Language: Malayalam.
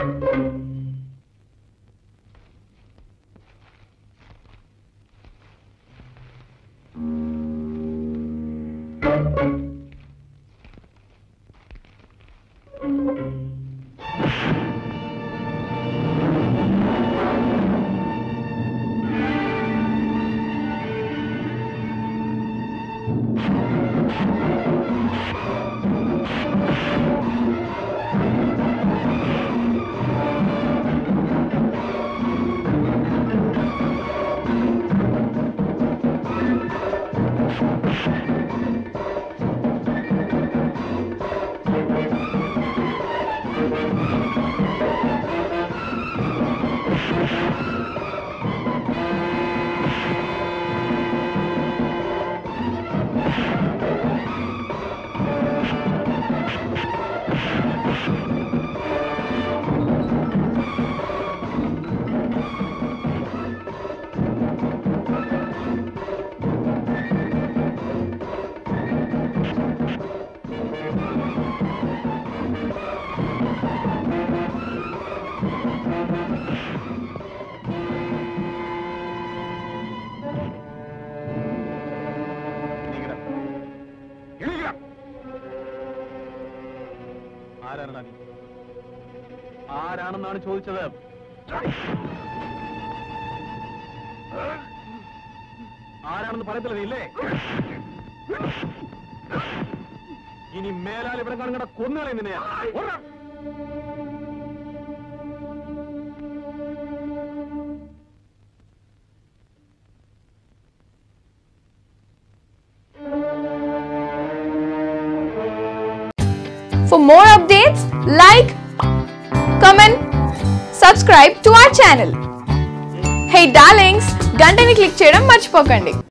ആരാണ് നീ ആരാണെന്നാണ് ചോദിച്ചത് ആരാണെന്ന് പറയത്തില്ല നീ ഇല്ലേ ഇനി മേലാൽ ഇവിടെ കാണുന്ന കൊന്നുകളെ നിന്നെയാ ഓടാ. For more updates, like, comment, subscribe to our channel. Hey darlings, గంటని click చేయడం మర్చిపోకండి